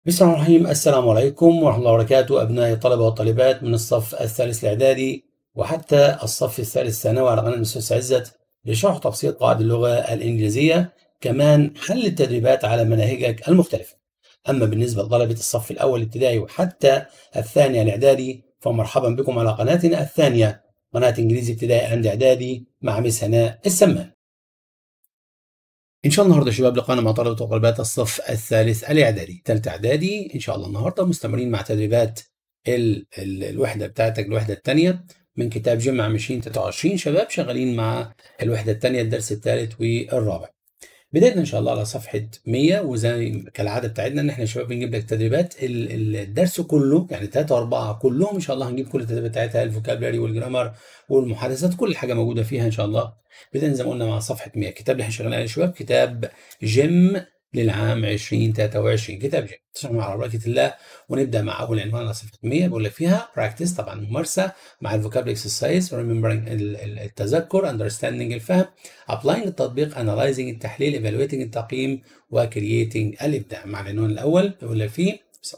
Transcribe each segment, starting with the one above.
بسم الله الرحمن الرحيم السلام عليكم ورحمة الله وبركاته أبناء الطلبة والطالبات من الصف الثالث الإعدادي وحتى الصف الثالث ثانوي على قناة الأستاذ عزت لشرح تفصيل قواعد اللغة الإنجليزية كمان حل التدريبات على مناهجك المختلفة أما بالنسبة لطلبة الصف الأول الابتدائي وحتى الثاني الإعدادي فمرحبا بكم على قناتنا الثانية قناة إنجليزي ابتدائي عند إعدادي مع مس هناء السمان ان شاء الله النهارده يا شباب لقانا مع طلبه وطالبات الصف الثالث الاعدادي ثالث اعدادي ان شاء الله النهارده مستمرين مع تدريبات ال ال الوحده بتاعتك الوحده الثانيه من كتاب جمع مشين 23 شباب شغالين مع الوحده الثانيه الدرس الثالث والرابع بدايتنا ان شاء الله على صفحه 100 وزي كالعاده بتاعتنا ان احنا يا شباب بنجيب لك تدريبات الدرس كله يعني 3 و4 كلهم ان شاء الله هنجيب كل التدريبات بتاعتها الفوكابلري والجرامر والمحادثات كل حاجه موجوده فيها ان شاء الله بداية زي ما قلنا مع صفحة 100 الكتاب اللي احنا شغالين عليه يا شباب كتاب جيم للعام 2023 كتاب جيم تسمع على بركة الله ونبدأ مع أول عنوان على صفحة 100 بقول لك فيها براكتس طبعا ممارسة مع الفوكابل اكسرسايز ريمبرنج التذكر اندرستاندينج الفهم ابلاينج التطبيق انالايزنج التحليل ايفالويتنج التقييم وكرييتنج الابداع مع العنوان الأول بقول لك فيه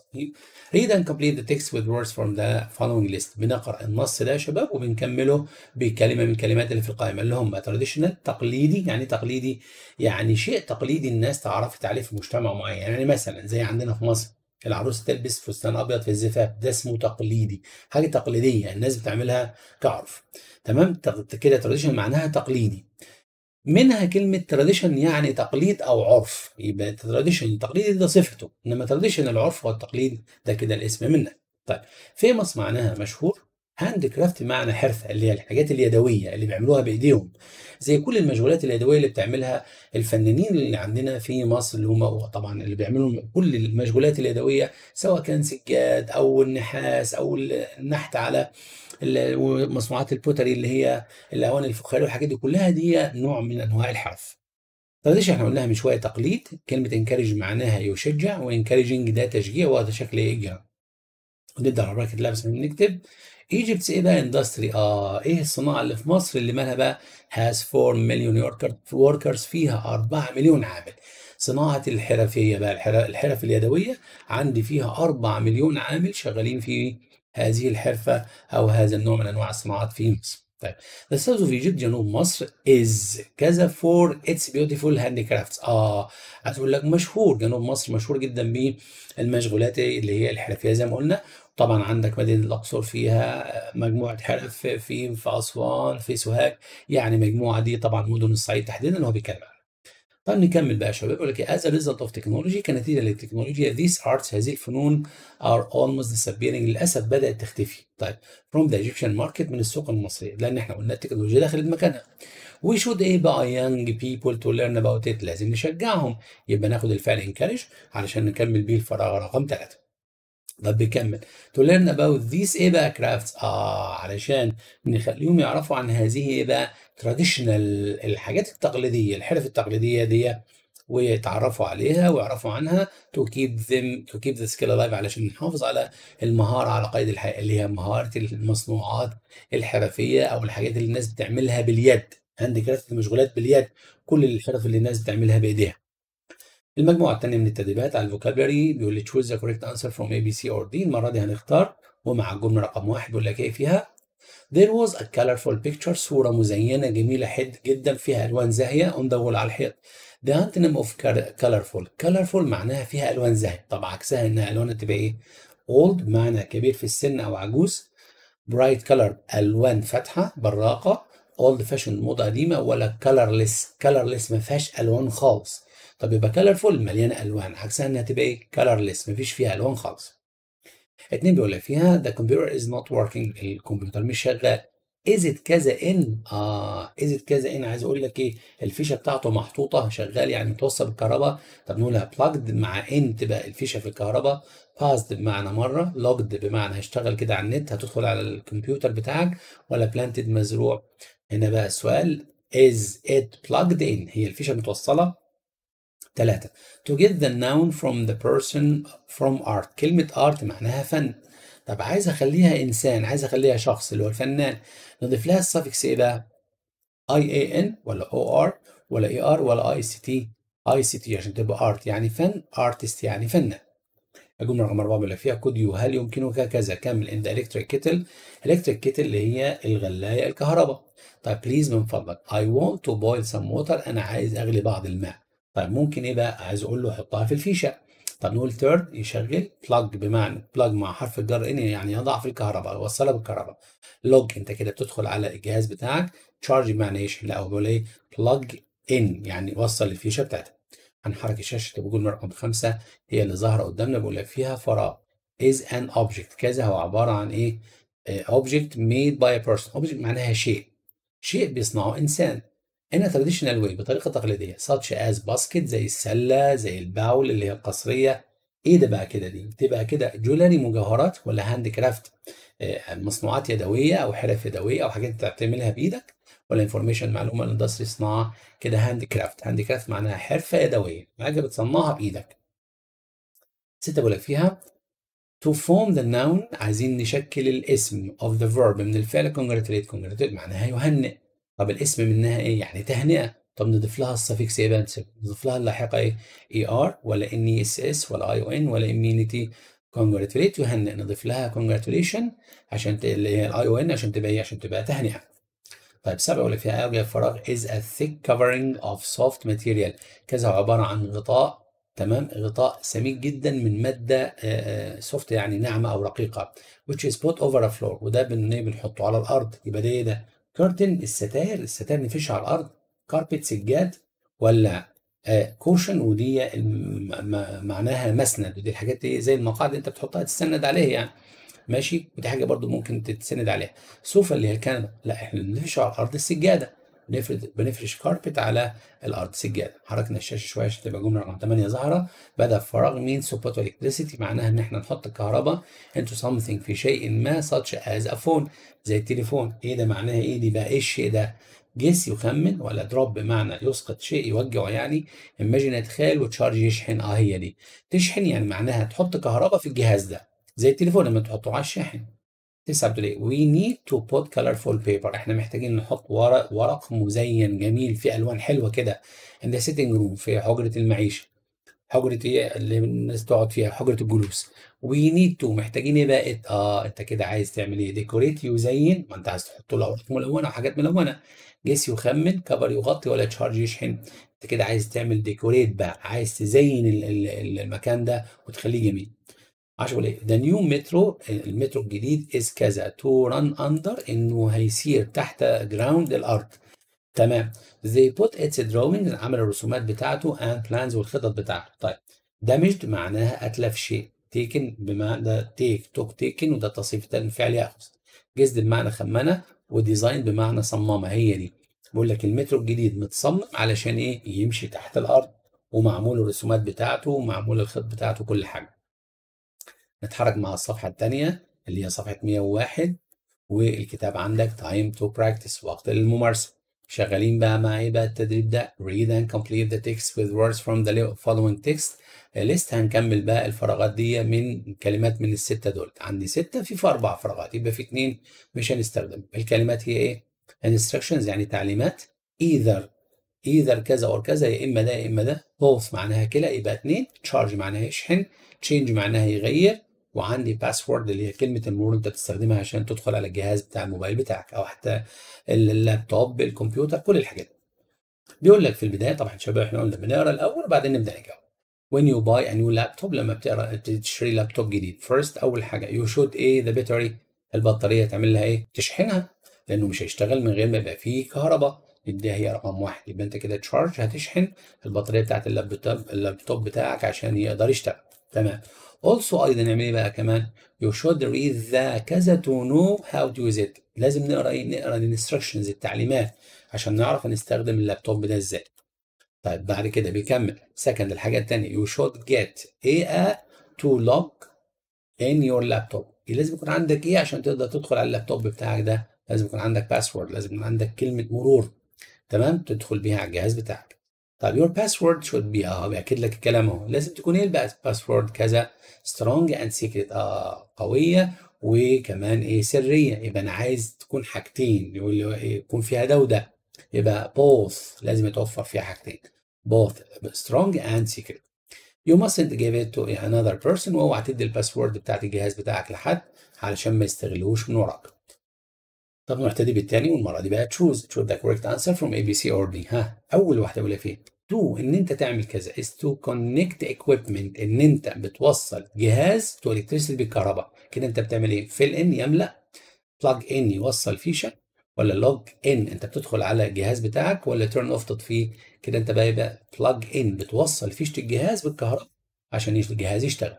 Read and complete the text with words from the following list. بنقرأ النص ده يا شباب وبنكمله بكلمة من الكلمات اللي في القائمة اللي هم traditional تقليدي يعني تقليدي يعني شيء تقليدي الناس تعرفت عليه في مجتمع معين يعني مثلا زي عندنا في مصر العروسة تلبس فستان أبيض في الزفاف ده اسمه تقليدي حاجة تقليدية الناس بتعملها كعرف تمام كده traditional معناها تقليدي منها كلمة تراديشن يعني تقليد أو عرف يبقى تراديشن تقليدي ده صفته إنما تراديشن العرف والتقليد ده كده الاسم منه طيب فيمس معناها مشهور هاند كرافت معنى حرفة اللي هي الحاجات اليدوية اللي بيعملوها بإيديهم زي كل المشغولات اليدوية اللي بتعملها الفنانين اللي عندنا في مصر اللي هم طبعا اللي بيعملوا كل المشغولات اليدوية سواء كان سجاد أو النحاس أو النحت على ومصنوعات البوتري اللي هي الاواني الفخاريه والحاجات دي كلها دي نوع من انواع الحرف تراديشن احنا قلناها من شويه تقليد كلمه انكارج معناها يشجع وانكارجنج ده تشجيع وهذا شكل ايه ونبدا على بركه الله بس نكتب ايجيبتس ايه بقى اندستري اه ايه الصناعه اللي في مصر اللي مالها بقى هاز 4 مليون وركرز فيها 4 مليون عامل صناعه الحرفيه بقى الحرف اليدويه عندي فيها 4 مليون عامل شغالين في هذه الحرفة أو هذا النوع من أنواع الصناعات في مصر. طيب The south of Egypt جنوب مصر is كذا for its beautiful handicrafts اه عايز اقول لك مشهور جنوب مصر مشهور جدا بالمشغولات اللي هي الحرفيه زي ما قلنا طبعا عندك مدينه الاقصر فيها مجموعه حرف في في اسوان في سوهاج يعني مجموعه دي طبعا مدن الصعيد تحديدا اللي هو بيتكلم طيب نكمل بقى يا شباب يقول لك as a result of technology كنتيجه للتكنولوجيا these arts هذه الفنون are almost disappearing للاسف بدات تختفي طيب from the Egyptian market من السوق المصريه لان احنا قلنا التكنولوجيا دخلت مكانها we should ايه بقى young people to learn about it لازم نشجعهم يبقى ناخد الفعل encourage علشان نكمل بيه الفراغ رقم ثلاثه طب بيكمل to learn about these ايه بقى crafts اه علشان نخليهم يعرفوا عن هذه ايه بقى traditional الحاجات التقليديه الحرف التقليديه دي ويتعرفوا عليها ويعرفوا عنها to keep them to keep the skill alive علشان نحافظ على المهاره على قيد الحياه اللي هي مهاره المصنوعات الحرفيه او الحاجات اللي الناس بتعملها باليد هاند كرافت مشغولات باليد كل الحرف اللي الناس بتعملها بايديها المجموعة الثانية من التدريبات على الفوكابلري بيقول لي choose the correct answer from A B C or D المرة دي هنختار ومع الجملة رقم واحد بيقول لك ايه فيها There was a colorful picture صورة مزينة جميلة حد جدا فيها ألوان زاهية on the wall على الحيط The antonym of colorful colorful معناها فيها ألوان زاهية طب عكسها إنها ألوانها تبقى إيه؟ old بمعنى كبير في السن أو عجوز bright color ألوان فاتحة براقة old fashion موضة قديمة ولا colorless colorless ما فيهاش ألوان خالص طب يبقى كلرفول مليانه الوان عكسها انها تبقى ايه كلرلس مفيش فيها الوان خالص اتنين بيقول لك فيها the computer is not working الكمبيوتر مش شغال is it كذا ان اه is it كذا ان عايز اقول لك ايه الفيشه بتاعته محطوطه شغال يعني متوصل بالكهرباء طب نقولها plugged مع ان تبقى الفيشه في الكهرباء passed بمعنى مره logged بمعنى هيشتغل كده على النت هتدخل على الكمبيوتر بتاعك ولا planted مزروع هنا بقى السؤال is it plugged in هي الفيشه متوصله ثلاثة to get the noun from the person from art كلمة art معناها فن طب عايز اخليها انسان عايز اخليها شخص اللي هو الفنان نضيف لها السفكس ايه بقى اي اي ان ولا او ار ولا اي ار ولا اي سي تي اي سي تي عشان تبقى ارت يعني فن ارتست يعني فنان الجمله رقم اربعه بيقول لك فيها كود يو هل يمكنك كذا كمل ان ذا الكتريك كيتل الكتريك كيتل اللي هي الغلايه الكهرباء طيب بليز من فضلك I want to boil some water انا عايز اغلي بعض الماء طيب ممكن ايه بقى عايز اقول له حطها في الفيشه طب نقول تيرن يشغل بلاج بمعنى بلاج مع حرف الجر ان يعني يضع في الكهرباء وصلها بالكهرباء لوج انت كده بتدخل على الجهاز بتاعك تشارج بمعنى يشحن لا هو بيقول ايه بلاج ان يعني وصل الفيشه بتاعتك هنحرك الشاشه تبقى جمله رقم خمسه هي اللي ظاهره قدامنا بيقول لك فيها فراغ is an object كذا هو عباره عن ايه object made by a person object معناها شيء شيء بيصنعه انسان in a traditional way بطريقه تقليديه such as basket زي السله زي الباول اللي هي القصريه ايه ده بقى كده دي بتبقى كده جولري مجوهرات ولا هاند كرافت مصنوعات يدويه او حرف يدويه او حاجات انت بتعملها بايدك ولا انفورميشن معلومه الاندستري صناعه كده هاند كرافت هاند كرافت معناها حرفه يدويه حاجه بتصنعها بايدك ستة بقول لك فيها to form the noun عايزين نشكل الاسم of the verb من الفعل congratulate congratulate معناها يهنئ طب الاسم منها ايه يعني تهنئه طب نضيف لها السفكس ايه بقى نضيف لها اللاحقه ايه اي ار ولا ان اس اس ولا اي او ان ولا اميونيتي congratulate يهنئ نضيف لها congratulation عشان ت... اللي هي الاي او ان عشان تبقى ايه عشان تبقى تهنئه طيب سبعة ولا فيها اوجه فراغ is a thick covering of soft material كذا عبارة عن غطاء تمام غطاء سميك جدا من مادة سوفت يعني ناعمة أو رقيقة which is put over a floor وده بنحطه على الأرض يبقى ده إيه ده؟ كارتن الستاير الستاير نفش على الأرض كاربت سجاد ولا آه كوشن ودي معناها مسند ودي الحاجات دي زي المقاعد اللي أنت بتحطها تستند عليها يعني ماشي ودي حاجه برضو ممكن تتسند عليها سوفا اللي هي الكنبه لا احنا بنفرش على الارض السجاده بنفرد بنفرش كاربت على الارض سجاده حركنا الشاشه شويه عشان تبقى جمله رقم 8 ظاهره بدا فراغ مين سوبوت الكتريسيتي معناها ان احنا نحط الكهرباء into something في شيء ما such as a phone زي التليفون ايه ده معناها ايه دي بقى ايه الشيء ده جس يخمن ولا دروب بمعنى يسقط شيء يوجعه يعني ايماجين اتخيل وتشارج يشحن اه هي دي تشحن يعني معناها تحط كهرباء في الجهاز ده زي التليفون لما تحطه على الشاحن تسعة بتقول ايه we need to put colorful paper احنا محتاجين نحط ورق ورق مزين جميل في الوان حلوه كده in the sitting room في حجره المعيشه حجره ايه اللي الناس تقعد فيها حجره الجلوس we need to محتاجين ايه بقى اه انت كده عايز تعمل ايه ديكوريت يزين ما انت عايز تحط له اوراق ملونه وحاجات ملونه جس يخمن كفر يغطي ولا تشارج يشحن انت كده عايز تعمل ديكوريت بقى عايز تزين المكان ده وتخليه جميل 10 ايه ذا نيو مترو المترو الجديد از كذا تو ران اندر انه هيسير تحت جراوند الارض تمام they put its drawings عمل الرسومات بتاعته and plans والخطط بتاعته طيب damaged معناها اتلف شيء taken بمعنى take took taken وده التصريف التاني الفعل ياخذ جزد بمعنى خمنه وديزاين بمعنى صممه هي دي بقول لك المترو الجديد متصمم علشان ايه يمشي تحت الارض ومعمول الرسومات بتاعته ومعمول الخط بتاعته كل حاجه نتحرك مع الصفحة الثانية اللي هي صفحة 101 والكتاب عندك time to practice وقت للممارسة شغالين بقى مع ايه بقى التدريب ده read and complete the text with words from the following text list هنكمل بقى الفراغات دي من كلمات من الستة دول عندي ستة في في أربع فراغات يبقى في اتنين مش هنستخدم الكلمات هي ايه instructions يعني تعليمات either either كذا or كذا يا إما ده يا إما ده both معناها كلا يبقى اتنين charge معناها يشحن change معناها يغير وعندي باسورد اللي هي كلمه المرور انت تستخدمها عشان تدخل على الجهاز بتاع الموبايل بتاعك او حتى اللابتوب الكمبيوتر كل الحاجات بيقول لك في البدايه طبعا شباب احنا قلنا بنقرا الاول وبعدين نبدا نجاوب when you buy a new laptop لما بتقرا تشتري لابتوب جديد first اول حاجه you should ايه the battery البطاريه تعمل لها ايه تشحنها لانه مش هيشتغل من غير ما يبقى فيه كهرباء دي هي رقم واحد يبقى انت كده تشارج هتشحن البطاريه بتاعت اللابتوب اللابتوب بتاعك عشان يقدر يشتغل تمام also ايضا نعمل ايه بقى كمان you should read the كذا to know how to use it لازم نقرا ايه نقرا الانستراكشنز التعليمات عشان نعرف نستخدم اللابتوب ده ازاي طيب بعد كده بيكمل second الحاجه الثانيه you should get a to log in your laptop لازم يكون عندك ايه عشان تقدر تدخل على اللابتوب بتاعك ده لازم يكون عندك باسورد لازم يكون عندك كلمه مرور تمام تدخل بيها على الجهاز بتاعك طيب your password should be اه بيأكد لك الكلام اهو لازم تكون ايه الباسورد كذا strong and secret اه قويه وكمان ايه سريه يبقى انا عايز تكون حاجتين يقول لي إيه يكون فيها ده وده يبقى both لازم يتوفر فيها حاجتين both strong and secret You mustn't give it to another person واوعى تدي الباسورد بتاعت الجهاز بتاعك لحد علشان ما يستغلوش من وراك. طب نبتدي بالتاني والمره دي بقى choose choose the correct answer from A B C or D ها اول واحده بقول فين to ان انت تعمل كذا is to connect equipment ان انت بتوصل جهاز to electricity بالكهرباء كده انت بتعمل ايه fill in يملا plug in يوصل فيشه ولا log in انت بتدخل على الجهاز بتاعك ولا turn off تطفيه كده انت بقى يبقى plug in بتوصل فيشه الجهاز بالكهرباء عشان الجهاز يشتغل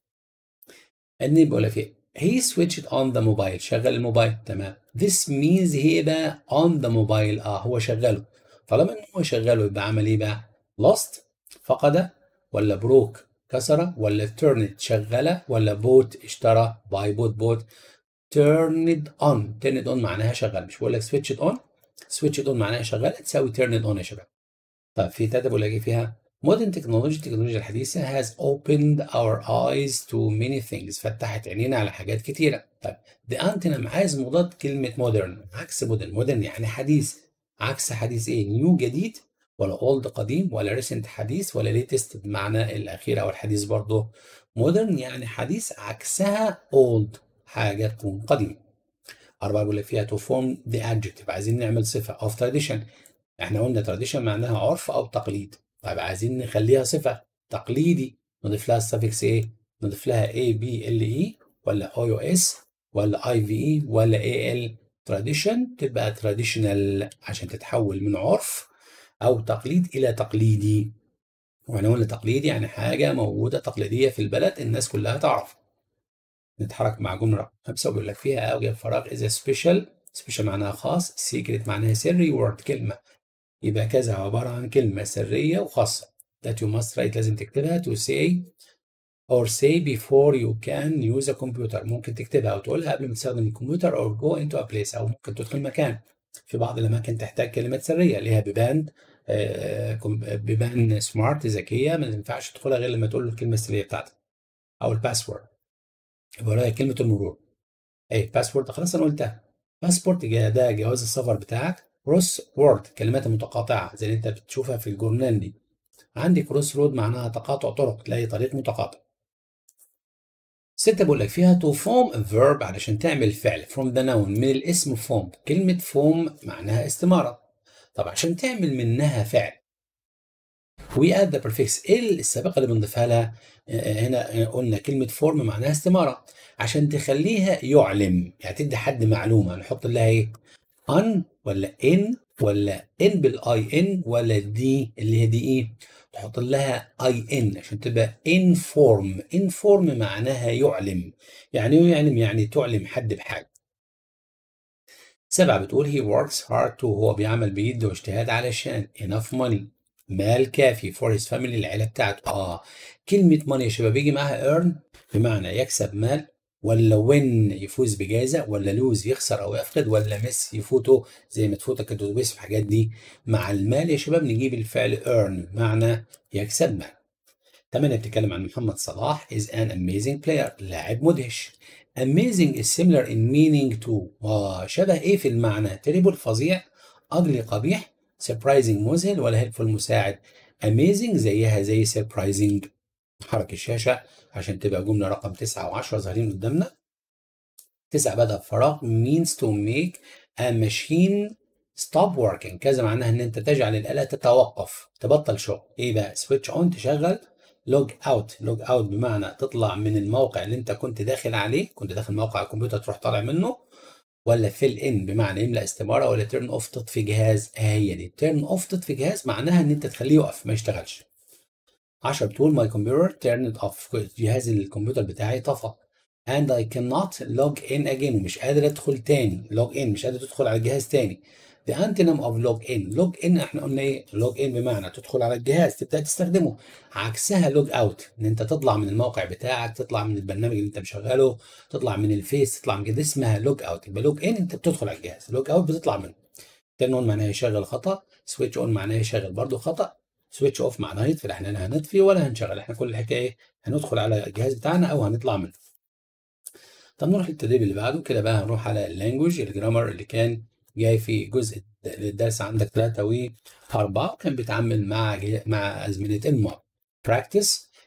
النبي بيقول لك ايه he switched on the mobile شغل الموبايل تمام this means هي بقى on the mobile اه هو شغله طالما ان هو شغله يبقى عمل ايه بقى lost فقد ولا broke كسر ولا turned شغله ولا bought اشترى buy bought bought turned on turned on معناها شغل مش بقول لك switched on switched on معناها شغال تساوي turned on يا شباب طيب في تاتا بقول لك ايه فيها modern technology التكنولوجيا الحديثة has opened our eyes to many things فتحت عينينا على حاجات كتيرة طيب the antonym عايز مضاد كلمة modern عكس modern modern يعني حديث عكس حديث ايه new جديد ولا old قديم ولا recent حديث ولا latest بمعنى الأخير أو الحديث برضه modern يعني حديث عكسها old حاجة تكون قديمة أربعة بيقول لك فيها to form the adjective عايزين نعمل صفة of tradition احنا قلنا tradition معناها عرف أو تقليد طيب عايزين نخليها صفة تقليدي نضيف لها السفكس ايه؟ نضيف لها اي بي ال اي ولا او يو اس ولا اي في اي ولا اي ال تراديشن تبقى تراديشنال عشان تتحول من عرف او تقليد الى تقليدي واحنا قلنا تقليدي يعني حاجة موجودة تقليدية في البلد الناس كلها تعرف نتحرك مع جملة رقم خمسة وبيقول لك فيها أوجه فراغ إذا سبيشال سبيشال معناها خاص سيكريت معناها سري وورد كلمة يبقى كذا عبارة عن كلمة سرية وخاصة that you must write لازم تكتبها to say or say before you can use a computer ممكن تكتبها أو تقولها قبل ما تستخدم الكمبيوتر or go into a place أو ممكن تدخل مكان في بعض الأماكن تحتاج كلمات سرية ليها بيبان آه بيبان سمارت ذكية ما ينفعش تدخلها غير لما تقول له الكلمة السرية بتاعتك أو الباسورد يبقى كلمة المرور أي باسورد خلاص أنا قلتها باسبورت ده جواز السفر بتاعك كروس وورد كلمات متقاطعة زي اللي انت بتشوفها في الجورنال دي عندي كروس رود معناها تقاطع طرق تلاقي طريق متقاطع ستة بقول لك فيها to form a verb علشان تعمل فعل from the noun من الاسم form كلمة form معناها استمارة طب عشان تعمل منها فعل we add the prefix ايه السابقة اللي بنضيفها لها هنا قلنا كلمة form معناها استمارة عشان تخليها يعلم يعني تدي حد معلومة نحط لها ايه ان ولا ان ولا ان بالاي ان ولا دي اللي هي دي ايه تحط لها اي ان عشان تبقى انفورم انفورم معناها يعلم يعني ايه يعلم يعني تعلم حد بحاجه سبعة بتقول he works hard to هو بيعمل بجد واجتهاد علشان enough money مال كافي for his family العيلة بتاعته اه كلمة money يا شباب بيجي معاها earn بمعنى يكسب مال ولا وين يفوز بجائزة ولا لوز يخسر أو يفقد ولا مس يفوته زي ما تفوتك الأتوبيس في الحاجات دي مع المال يا شباب نجيب الفعل earn بمعنى يكسب مال. تمانية بتتكلم عن محمد صلاح is an amazing player لاعب مدهش. amazing is similar in meaning to آه شبه إيه في المعنى؟ terrible فظيع ugly قبيح surprising مذهل ولا helpful مساعد. amazing زيها زي surprising حرك الشاشة عشان تبقى جملة رقم 9 و10 ظاهرين قدامنا. 9 بدأ بفراغ means to make a machine stop working كذا معناها ان انت تجعل الآلة تتوقف تبطل شغل. ايه بقى؟ switch on تشغل log out log out بمعنى تطلع من الموقع اللي انت كنت داخل عليه كنت داخل موقع الكمبيوتر تروح طالع منه ولا fill in بمعنى يملأ استمارة ولا turn off تطفي جهاز هي دي turn off تطفي جهاز معناها ان انت تخليه يقف ما يشتغلش 10 بتقول my computer turned off جهاز الكمبيوتر بتاعي طفى and I cannot log in again ومش قادر ادخل تاني log in مش قادر تدخل على الجهاز تاني the antonym of log in log in احنا قلنا ايه log in بمعنى تدخل على الجهاز تبدا تستخدمه عكسها log out ان انت تطلع من الموقع بتاعك تطلع من البرنامج اللي انت مشغله تطلع من الفيس تطلع من كده اسمها log out يبقى log in انت بتدخل على الجهاز log out بتطلع منه turn on معناها يشغل خطا switch on معناها يشغل برضه خطا سويتش اوف معناها يطفي احنا لا هنطفي ولا هنشغل احنا كل الحكايه ايه هندخل على الجهاز بتاعنا او هنطلع منه طب نروح للتدريب اللي بعده كده بقى هنروح على اللانجوج الجرامر اللي كان جاي في جزء الدرس عندك 3 و 4 وكان بيتعامل مع مع ازمنه الماضي براكتس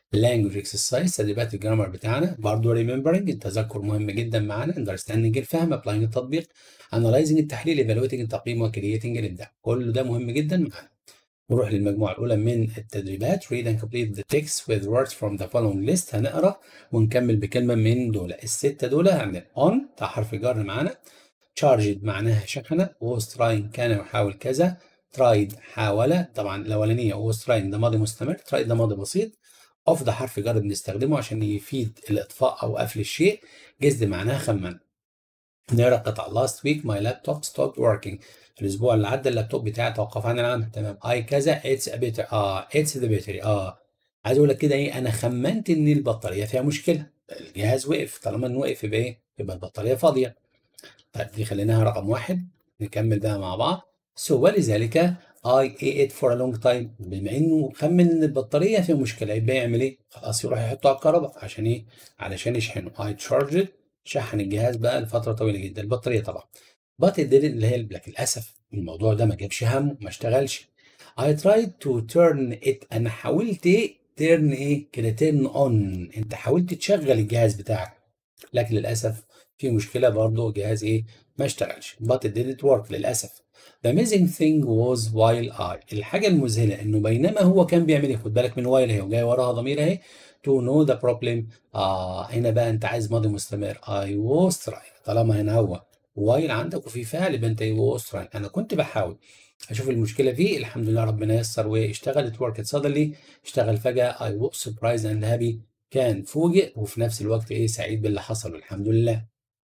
language exercise تدريبات الجرامر بتاعنا برضه remembering التذكر مهم جدا معانا understanding الفهم applying التطبيق analyzing التحليل evaluating التقييم و creating الابداع كل ده مهم جدا معانا نروح للمجموعة الأولى من التدريبات read and complete the text with words from the following list هنقرا ونكمل بكلمة من دول الستة دول عندنا on بتاع حرف جر معانا charged معناها شحنة was trying كان يحاول كذا tried حاول طبعا الأولانية was trying ده ماضي مستمر tried ده ماضي بسيط off ده حرف جر بنستخدمه عشان يفيد الإطفاء أو قفل الشيء جزد معناها خمن نقرا قطع last week my laptop stopped working الاسبوع اللي عدى اللابتوب بتاعي توقف عن العمل تمام اي كذا اتس بيتر اه اتس ذا بيتري اه عايز اقول لك كده ايه انا خمنت ان البطاريه فيها مشكله الجهاز وقف طالما انه وقف يبقى ايه يبقى البطاريه فاضيه طيب دي خليناها رقم واحد نكمل بقى مع بعض سو so, ولذلك I ate for a long time بما انه خمن ان البطاريه فيها مشكله يبقى يعمل ايه؟ خلاص يروح يحطه على الكهرباء عشان ايه؟ علشان يشحنه I charged شحن الجهاز بقى لفتره طويله جدا البطاريه طبعا but it didn't اللي هي لكن للاسف الموضوع ده ما جابش همه ما اشتغلش I tried to turn it انا حاولت ايه turn ايه كده turn on انت حاولت تشغل الجهاز بتاعك لكن للاسف في مشكله برضه الجهاز ايه ما اشتغلش but it didn't work للاسف The amazing thing was while I الحاجة المذهلة إنه بينما هو كان بيعمل إيه؟ خد بالك من while أهي وجاي وراها ضمير أهي to know the problem آه هنا بقى أنت عايز ماضي مستمر I was trying طالما هنا هو while عندك وفي فعل يبقى أنت was trying أنا كنت بحاول أشوف المشكلة فيه الحمد لله ربنا يسر واشتغلت worked suddenly اشتغل فجأة I was surprised and happy كان فوجئ وفي نفس الوقت إيه سعيد باللي حصل والحمد لله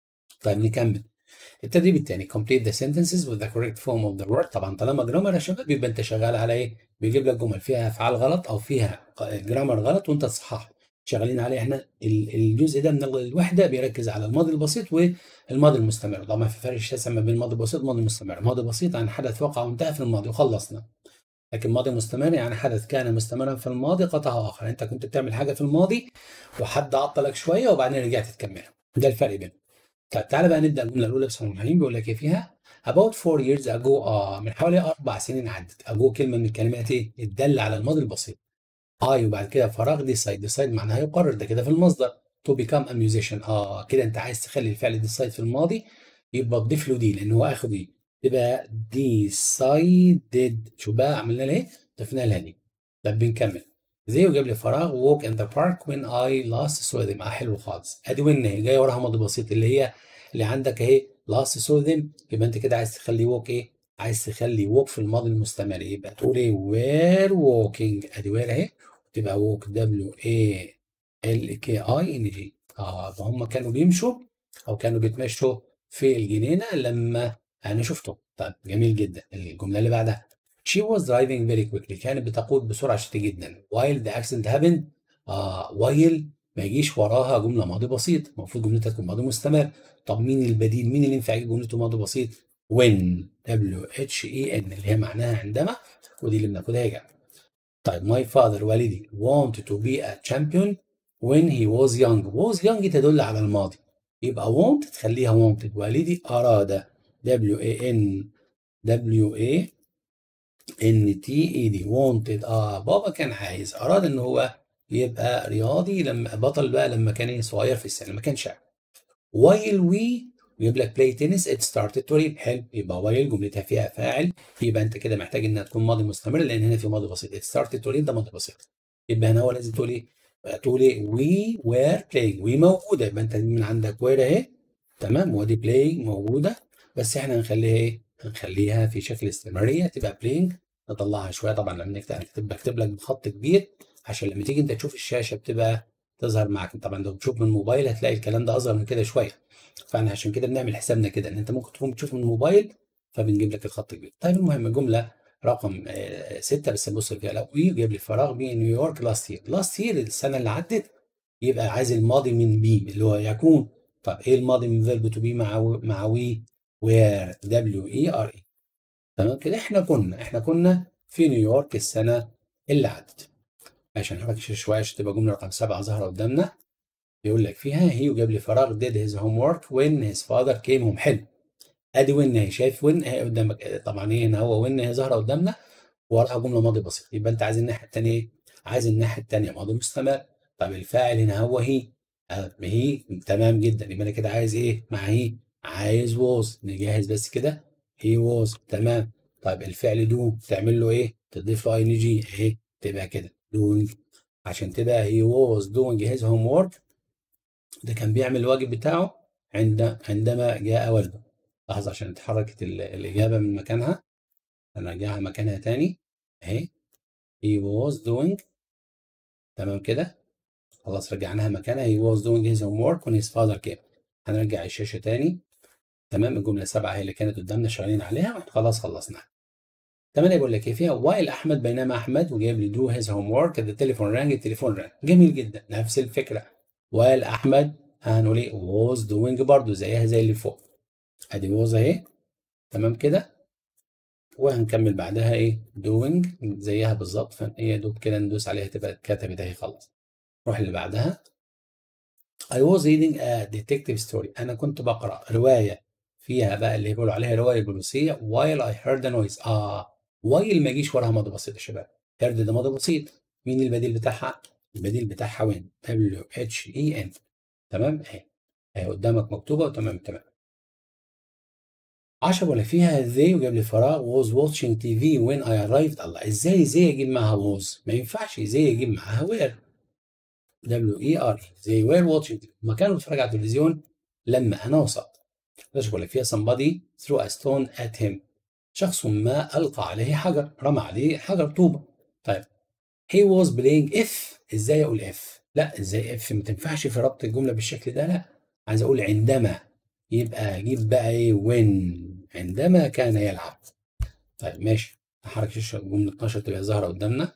طيب نكمل التدريب الثاني complete the sentences with the correct form of the word طبعا طالما جرامر يا شباب يبقى انت شغال على ايه؟ بيجيب لك جمل فيها افعال غلط او فيها جرامر غلط وانت تصححها شغالين عليه احنا الجزء ده من الوحده بيركز على الماضي البسيط والماضي المستمر طبعا في فرق شاسع ما بين الماضي البسيط والماضي المستمر الماضي البسيط عن حدث وقع وانتهى في الماضي وخلصنا لكن ماضي مستمر يعني حدث كان مستمرا في الماضي قطعه اخر انت كنت بتعمل حاجه في الماضي وحد عطلك شويه وبعدين رجعت تكملها ده الفرق بينهم طيب تعالى بقى نبدا الجمله الاولى بسم الله الرحمن الرحيم بيقول لك ايه فيها about four years ago اه من حوالي اربع سنين عدت ago كلمه من الكلمات ايه الداله على الماضي البسيط اي وبعد كده فراغ decide decide معناها يقرر ده كده في المصدر to become a musician اه كده انت عايز تخلي الفعل decide في الماضي يبقى تضيف له دي لان هو اخد دي تبقى decided شوف بقى عملنا لها ايه ضفنا لها دي طب بنكمل زي وجاب لي فراغ walk in the park when I last saw them اه حلو خالص ادي وين هي جايه وراها ماضي بسيط اللي هي اللي عندك اهي last saw them يبقى انت كده عايز تخلي walk ايه عايز تخلي walk في الماضي المستمر يبقى تقول ايه were walking ادي were اهي تبقى walk w a l k i n g اه هم كانوا بيمشوا او كانوا بيتمشوا في الجنينه لما انا شفتهم طيب جميل جدا الجمله اللي بعدها She was driving very quickly كانت بتقود بسرعة شديدة جدا while the accident happened آه while ما يجيش وراها جملة ماضي بسيط المفروض جملتها تكون ماضي مستمر طب مين البديل مين اللي ينفع يجي جملته ماضي بسيط when w h e n اللي هي معناها عندما ودي اللي بناخدها يا جماعة طيب my father والدي wanted to be a champion when he was young was young تدل على الماضي يبقى want تخليها wanted والدي أراد w a n w a ان تي اي دي wanted اه بابا كان عايز اراد ان هو يبقى رياضي لما بطل بقى لما كان صغير في السن لما كان شاب while we ويجيب لك play tennis it started to rain حلو يبقى while جملتها فيها فاعل يبقى انت كده محتاج انها تكون ماضي مستمر لان هنا في ماضي بسيط it started to rain ده ماضي بسيط يبقى هنا هو لازم تقول ايه تقول ايه we were playing we موجوده يبقى انت من عندك were اهي تمام وادي playing موجوده بس احنا هنخليها ايه هنخليها في شكل استمراريه تبقى playing نطلعها شويه طبعا لما نكتب بكتب لك بخط كبير عشان لما تيجي انت تشوف الشاشه بتبقى تظهر معاك طبعا لو بتشوف من الموبايل هتلاقي الكلام ده اصغر من كده شويه فاحنا عشان كده بنعمل حسابنا كده ان انت ممكن تكون بتشوف من الموبايل فبنجيب لك الخط كبير طيب المهم الجمله رقم ستة بس نبص فيها لو وي جايب لي فراغ بي نيويورك لاست يير لاست يير السنه اللي عدت يبقى عايز الماضي من بي اللي هو يكون طب ايه الماضي من فيرب تو بي مع مع وي وير دبليو اي ار اي تمام كده احنا كنا احنا كنا في نيويورك السنة اللي عدت عشان نحرك شوية عشان تبقى جملة رقم سبعة ظاهرة قدامنا يقول لك فيها هي وجاب لي فراغ did his homework when his father came home حلو ادي وين اهي شايف وين اهي قدامك طبعا ايه هنا هو وين اهي ظاهرة قدامنا وراها جملة ماضي بسيط يبقى انت عايز الناحية التانية ايه عايز الناحيه الثانيه ماضي مستمر طب الفاعل هنا هو هي آه، هي تمام جدا يبقى انا كده عايز ايه مع هي عايز was نجهز بس كده he was تمام طيب الفعل do تعمل له ايه تضيف له اي ان جي اهي تبقى كده doing عشان تبقى he was doing his homework ده كان بيعمل الواجب بتاعه عند عندما جاء والده لحظة عشان اتحركت ال- الإجابة من مكانها هنرجعها مكانها تاني أهي he was doing تمام كده خلاص رجعناها مكانها he was doing his homework when his father came هنرجع الشاشة تاني تمام الجملة سبعة هي اللي كانت قدامنا شغالين عليها واحنا خلاص خلصناها تمام بيقول لك ايه فيها وايل احمد بينما احمد وجايب لي دو هيز هوم ورك التليفون رانج التليفون رانج جميل جدا نفس الفكره وايل احمد هنقول ايه was doing برضو زيها زي اللي فوق ادي was اهي تمام كده وهنكمل بعدها ايه doing زيها بالظبط فهي دوب كده ندوس عليها تبقى اتكتبت اهي خلاص نروح اللي بعدها I was reading a detective story أنا كنت بقرأ رواية فيها بقى اللي بيقولوا عليها رواية بوليسية while I heard a noise آه while ما يجيش وراها ماضي بسيط يا شباب heard ده ماضي بسيط مين البديل بتاعها؟ البديل بتاعها وين؟ W H E N تمام اهي اهي قدامك مكتوبة وتمام تمام 10 ولا فيها they وجاب لي فراغ was watching TV when I arrived الله ازاي زي اجيب معاها was ما ينفعش زي اجيب معاها where دبليو اي ار زي وير واتشنج ما كانوا بيتفرج على التلفزيون لما انا وصلت ليش بقول لك فيها somebody threw a stone at him شخص ما القى عليه حجر رمى عليه حجر طوبه طيب he was playing if ازاي اقول if لا ازاي if ما تنفعش في ربط الجمله بالشكل ده لا عايز اقول عندما يبقى اجيب بقى ايه when عندما كان يلعب طيب ماشي نحرك شاشه الجمله 12 تبقى ظاهره قدامنا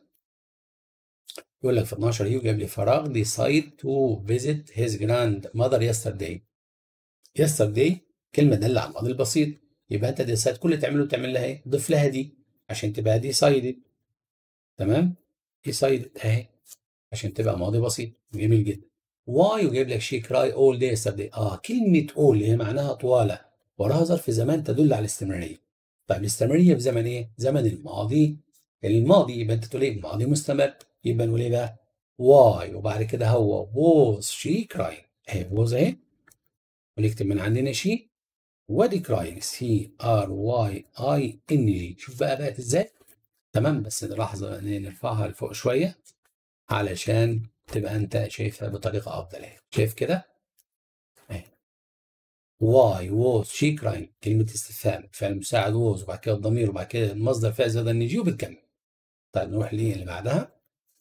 يقول لك في 12 يو جاب لي فراغ decide to visit his grandmother yesterday yesterday كلمة دل على الماضي البسيط يبقى انت decide كل اللي تعمله تعمل لها ايه؟ ضيف لها دي عشان تبقى decided تمام؟ decided اهي عشان تبقى ماضي بسيط جميل جدا why وجايب لك she cry all day yesterday اه كلمة all اللي هي معناها طوالة وراها ظرف زمان تدل على الاستمرارية طيب الاستمرارية في زمن ايه؟ زمن الماضي الماضي يبقى انت تقول ايه؟ ماضي مستمر يبقى نقول ايه بقى؟ واي وبعد كده هو was she crying اهي was اهي ونكتب من عندنا شي وادي crying سي ار واي اي ان جي شوف بقى بقت ازاي تمام بس لحظه نرفعها لفوق شويه علشان تبقى انت شايفها بطريقه افضل اهي شايف كده اهي واي was she crying كلمه استفهام فعل مساعد was وبعد كده الضمير وبعد كده المصدر فعل زائد ان جي وبتكمل طيب نروح ليه اللي بعدها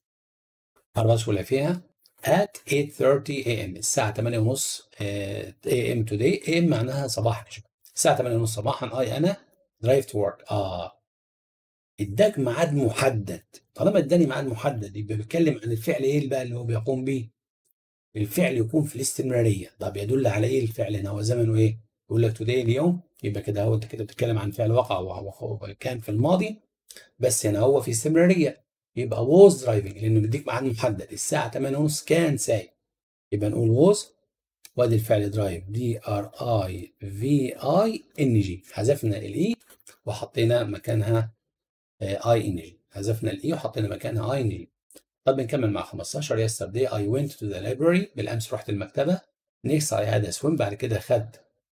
14 ولا فيها at 8:30 a.m. الساعة 8:30 a.m. today a.m. معناها صباحا الساعة 8:30 صباحا اي انا drive to work اه اداك ميعاد محدد طالما اداني ميعاد محدد يبقى بيتكلم عن الفعل ايه بقى اللي هو بيقوم بيه الفعل يكون في الاستمرارية طب يدل على ايه الفعل هنا هو زمنه ايه يقول لك today اليوم يبقى كده هو انت كده بتتكلم عن فعل وقع وكان في الماضي بس هنا هو في استمرارية يبقى was driving لانه بيديك ميعاد محدد الساعه 8:30 كان سايق يبقى نقول was وادي الفعل درايف دي ار اي في اي ان جي حذفنا الاي وحطينا مكانها اي ان جي حذفنا الاي وحطينا مكانها اي ان جي طب نكمل مع 15 yesterday I went to the library بالامس رحت المكتبه next I had a swim بعد كده خد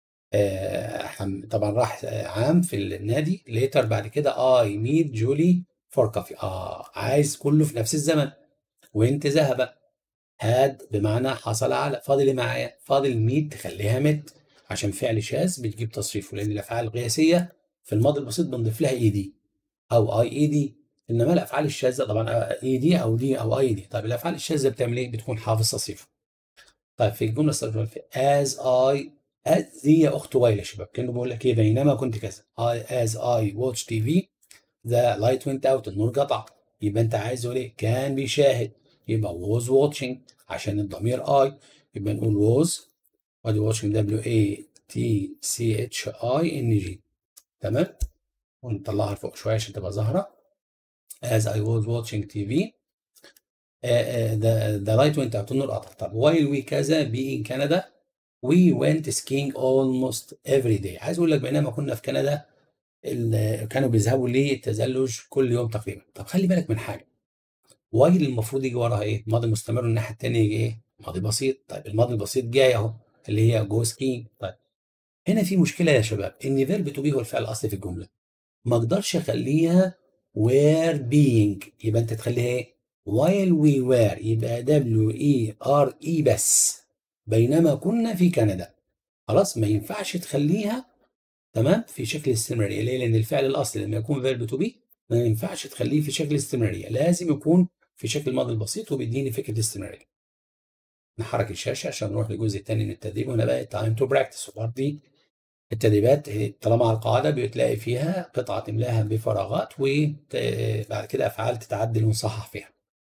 آه حم... طبعا راح آه عام في النادي later بعد كده I meet جولي فور كافي اه عايز كله في نفس الزمن وانت ذهب هاد بمعنى حصل على فاضل ايه معايا فاضل ميت تخليها مت عشان فعل شاذ بتجيب تصريفه لان الافعال القياسيه في الماضي البسيط بنضيف لها اي دي او اي اي دي انما الافعال الشاذه طبعا اي دي او دي او اي دي طيب الافعال الشاذه بتعمل ايه بتكون حافظ تصريفه طيب في الجمله الصريفه في از اي از دي يا اخت ويل يا شباب كانه بيقول لك ايه بينما كنت كذا از اي واتش تي في ذا لايت went اوت النور قطع يبقى انت عايز تقول ايه كان بيشاهد يبقى was watching عشان الضمير اي يبقى نقول was وادي watching دبليو اي تي سي اتش اي ان جي تمام ونطلعها لفوق شويه عشان تبقى ظاهره as I was watching TV uh, uh, the, the light went out النور قطع طب while we كذا be in Canada we went skiing almost every day عايز اقول لك بينما كنا في كندا كانوا بيذهبوا للتزلج كل يوم تقريبا طب خلي بالك من حاجه وايل المفروض يجي وراها ايه ماضي مستمر الناحيه الثانيه يجي ايه ماضي بسيط طيب الماضي البسيط جاي اهو اللي هي جو سكينج طيب هنا في مشكله يا شباب ان فيرب تو بي هو الفعل الاصلي في الجمله ما اقدرش اخليها were being يبقى انت تخليها ايه while we were يبقى W E R E بس بينما كنا في كندا خلاص ما ينفعش تخليها تمام في شكل استمرارية ليه لان الفعل الاصلي لما يكون فيرب تو بي ما ينفعش تخليه في شكل استمرارية لازم يكون في شكل الماضي البسيط وبيديني فكرة استمرارية نحرك الشاشة عشان نروح للجزء الثاني من التدريب وهنا بقى تايم تو براكتس وبرضه التدريبات طالما على القاعدة بتلاقي فيها قطعة تملاها بفراغات وبعد كده أفعال تتعدل ونصحح فيها.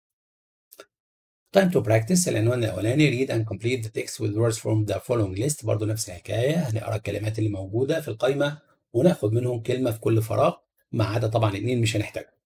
Time to practice العنوان الأولاني read and complete the text with words from the following list برضه نفس الحكاية هنقرا الكلمات اللي موجودة في القائمة وناخد منهم كلمة في كل فراغ ما عدا طبعا اتنين مش هنحتاجهم.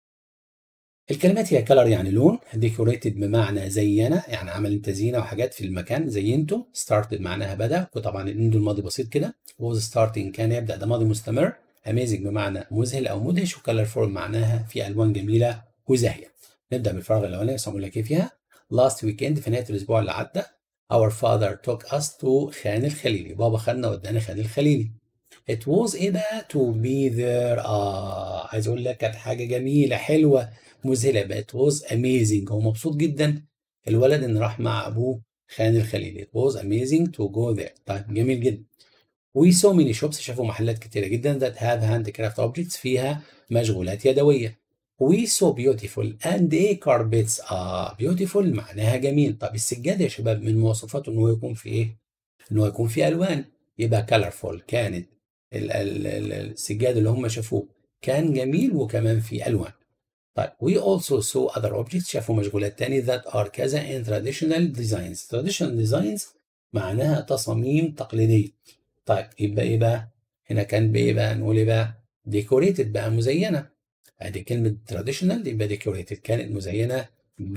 الكلمات هي color يعني لون decorated بمعنى زينة يعني عمل تزيينة وحاجات في المكان زينته started معناها بدأ وطبعا الإن دول ماضي بسيط كده was starting كان يبدأ ده ماضي مستمر amazing بمعنى مذهل أو مدهش وcolorful معناها في ألوان جميلة وزاهية نبدأ بالفراغ الأولاني سأقول لك إيه فيها last weekend في نهاية الأسبوع اللي عدى our father took us to خان الخليلي بابا خدنا ودانا خان الخليلي it was إيه بقى to be there آه عايز أقول لك كانت حاجة جميلة حلوة مذهله بقت was amazing هو مبسوط جدا الولد ان راح مع ابوه خان الخليلي it was amazing to go there طيب جميل جدا we saw many shops شافوا محلات كتيرة جدا that have handcraft objects فيها مشغولات يدوية we saw beautiful and a carpets آه beautiful معناها جميل طب السجاد يا شباب من مواصفاته ان هو يكون في ايه؟ ان هو يكون في الوان يبقى colorful كانت ال ال ال السجاد اللي هم شافوه كان جميل وكمان في الوان طيب we also saw other objects شافوا مشغولات تاني that are كذا in traditional designs traditional designs معناها تصاميم تقليدية طيب يبقى ايه بقى هنا كان بايه بقى نقول ايه بقى decorated بقى مزينة ادي كلمة traditional يبقى decorated كانت مزينة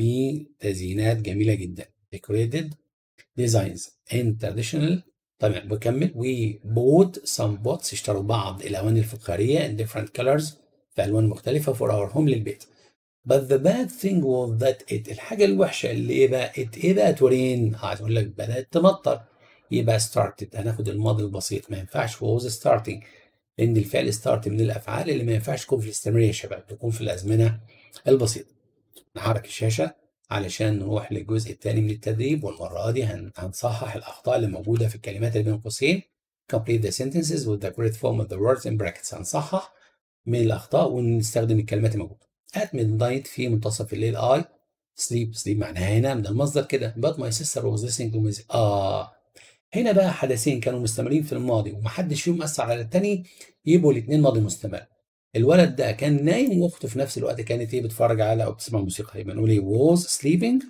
بتزيينات جميلة جدا decorated designs in traditional طبعا بكمل we bought some pots اشتروا بعض الأواني الفخارية in different colors في ألوان مختلفة for our home للبيت But the bad thing was that it الحاجة الوحشة اللي ايه بقى it ايه بقى تورين عايز اقول لك بدأت تمطر يبقى started هناخد الماضي البسيط ما ينفعش was starting لأن الفعل start من الأفعال اللي ما ينفعش تكون في الاستمرارية يا شباب تكون في الأزمنة البسيطة نحرك الشاشة علشان نروح للجزء الثاني من التدريب والمرة دي هنصحح الأخطاء اللي موجودة في الكلمات اللي بين قوسين complete the sentences with the correct form of the words in brackets هنصحح من الأخطاء ونستخدم الكلمات الموجودة at midnight في منتصف الليل I sleep sleep معناها هنا من المصدر كده but my sister was listening to music آه هنا بقى حدثين كانوا مستمرين في الماضي ومحدش فيهم أثر على التاني يبقوا الاتنين ماضي مستمر الولد ده كان نايم واخته في نفس الوقت كانت ايه بتتفرج على او بتسمع موسيقى يبقى نقول ايه was sleeping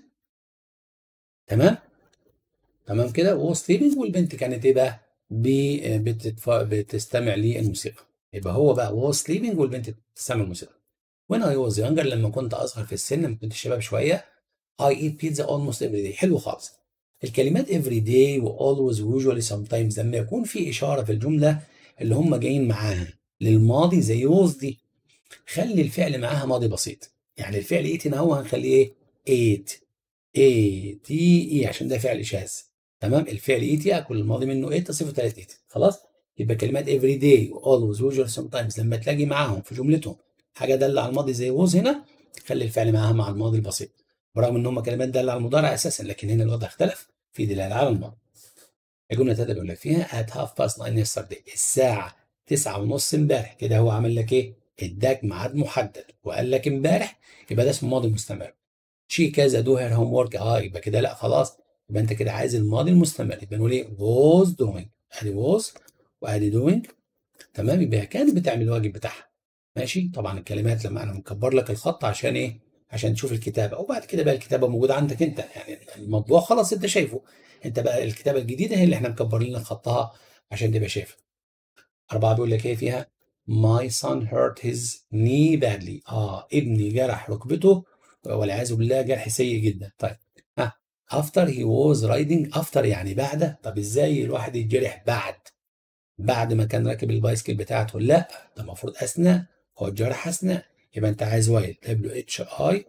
تمام تمام كده was sleeping والبنت كانت ايه بقى بتتف... بتستمع للموسيقى يبقى هو بقى was sleeping والبنت بتستمع الموسيقى when I was younger لما كنت اصغر في السن لما كنت شباب شويه I eat pizza almost every day حلو خالص الكلمات every day و always usually sometimes لما يكون في اشاره في الجمله اللي هم جايين معاها للماضي زي was دي خلي الفعل معاها ماضي بسيط يعني الفعل ايت هنا هو هنخليه ايه ate اي تي اي عشان ده فعل شاذ تمام الفعل ايت ياكل الماضي منه ايت صفه ثلاث ايت خلاص يبقى كلمات every day و always usually sometimes لما تلاقي معاهم في جملتهم حاجه داله على الماضي زي was هنا خلي الفعل معاها مع الماضي البسيط برغم ان هم كلمات داله على المضارع اساسا لكن هنا الوضع اختلف في دلاله على الماضي الجمله الثالثه بيقول لك فيها at half past nine yesterday الساعه تسعة ونص امبارح كده هو عمل لك ايه؟ اداك ميعاد محدد وقال لك امبارح يبقى ده اسمه ماضي مستمر. شي كذا دو هير هوم ورك اه يبقى كده لا خلاص يبقى انت كده عايز الماضي المستمر يبقى نقول ايه؟ was doing ادي was وادي doing تمام يبقى كانت بتعمل الواجب بتاعها ماشي طبعا الكلمات لما انا مكبر لك الخط عشان ايه؟ عشان تشوف الكتابه وبعد كده بقى الكتابه موجوده عندك انت يعني الموضوع خلاص انت شايفه انت بقى الكتابه الجديده هي اللي احنا مكبرين لك خطها عشان تبقى شايفها أربعة بيقول لك إيه فيها؟ My son hurt his knee badly. آه ابني جرح ركبته والعياذ بالله جرح سيء جدا. طيب ها after he was riding after يعني بعد طب إزاي الواحد يتجرح بعد؟ بعد ما كان راكب البايسكل بتاعته لا ده المفروض أثناء هو الجرح أثناء يبقى أنت عايز وايل دبليو اتش اي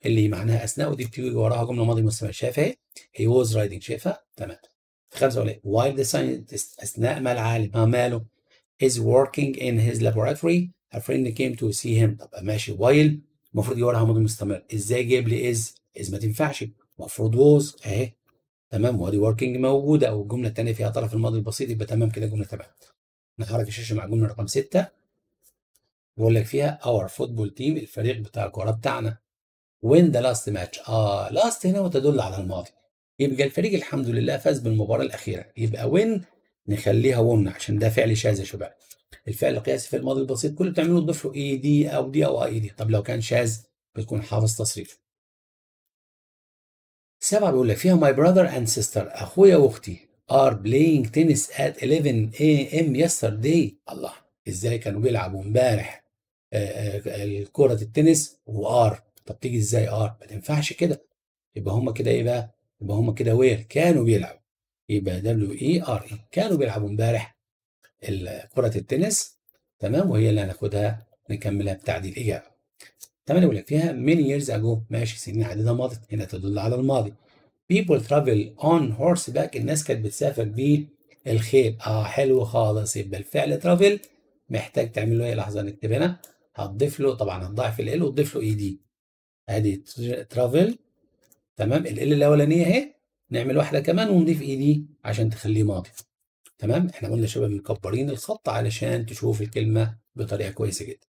اللي معناها اثناء ودي بتيجي وراها جمله ماضي مستمر شايفها ايه؟ هي واز رايدنج شايفها؟ تمام خمسه ولا while the scientist اثناء ما العالم ما ماله is working in his laboratory a friend came to see him طب ماشي while المفروض يجي وراها ماضي مستمر ازاي جايب لي is is ما تنفعش المفروض was اهي تمام وادي working موجوده او الجمله الثانيه فيها طرف الماضي البسيط يبقى تمام كده جمله تمام نحرك الشاشه مع الجمله رقم 6 بقول لك فيها our football team الفريق بتاع الكوره بتاعنا win the last match اه last هنا وتدل على الماضي يبقى الفريق الحمد لله فاز بالمباراه الاخيره يبقى win نخليها ون عشان ده فعل شاذ يا شباب الفعل القياسي في الماضي البسيط كل اللي بتعمله تضيف له اي دي او دي او اي دي طب لو كان شاذ بتكون حافظ تصريف سبعة بيقول لك فيها my brother and sister أخويا وأختي are playing tennis at 11 a.m. yesterday الله إزاي كانوا بيلعبوا امبارح كرة التنس وار طب تيجي إزاي ار ما تنفعش كده يبقى هما كده إيه بقى يبقى هما كده وير كانوا بيلعبوا يبقى دبليو اي ار اي كانوا بيلعبوا امبارح كرة التنس تمام وهي اللي هناخدها نكملها بتعديل إجابة تمام يقول لك فيها many years ago ماشي سنين عديدة مضت هنا تدل على الماضي people travel on horseback الناس كانت بتسافر بالخيل اه حلو خالص يبقى الفعل travel محتاج تعمل له ايه لحظة نكتب هنا هتضيف له طبعا هتضاعف ال وتضيف له اي دي ادي travel تمام ال الاولانية اهي نعمل واحدة كمان ونضيف اي دي عشان تخليه ماضي تمام احنا قلنا يا شباب مكبرين الخط علشان تشوف الكلمة بطريقة كويسة جدا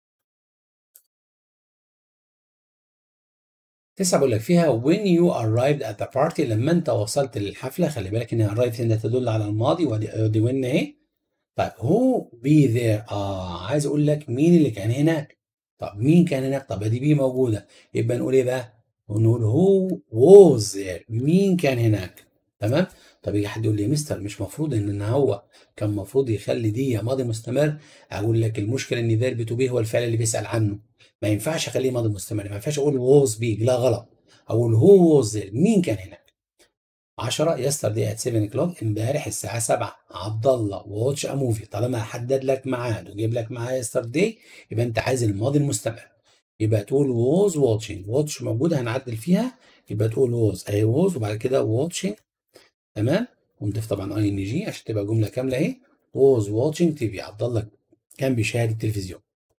تسعة بقول لك فيها when you arrived at the party لما انت وصلت للحفلة خلي بالك ان arrived هنا تدل على الماضي ودي when اهي طيب who be there اه عايز اقول لك مين اللي كان هناك طب مين كان هناك طب دي بي موجودة يبقى نقول ايه بقى ونقول who was there مين كان هناك تمام طب يجي حد يقول لي يا مستر مش مفروض ان هو كان المفروض يخلي دي ماضي مستمر اقول لك المشكله ان فيرب تو بي هو الفعل اللي بيسال عنه ما ينفعش اخليه ماضي مستمر ما ينفعش اقول ووز بيج لا غلط اقول هو ووز مين كان هناك 10 يسترداي ات 7 كلوك امبارح الساعه 7 عبد الله واتش ا موفي طالما حدد لك ميعاد وجيب لك معاه يسترداي يبقى انت عايز الماضي المستمر يبقى تقول ووز واتشنج واتش موجوده هنعدل فيها يبقى تقول ووز اي ووز وبعد كده واتشنج تمام ونضيف طبعا اي ان جي عشان تبقى جمله كامله اهي was watching TV عبد الله كان بيشاهد التلفزيون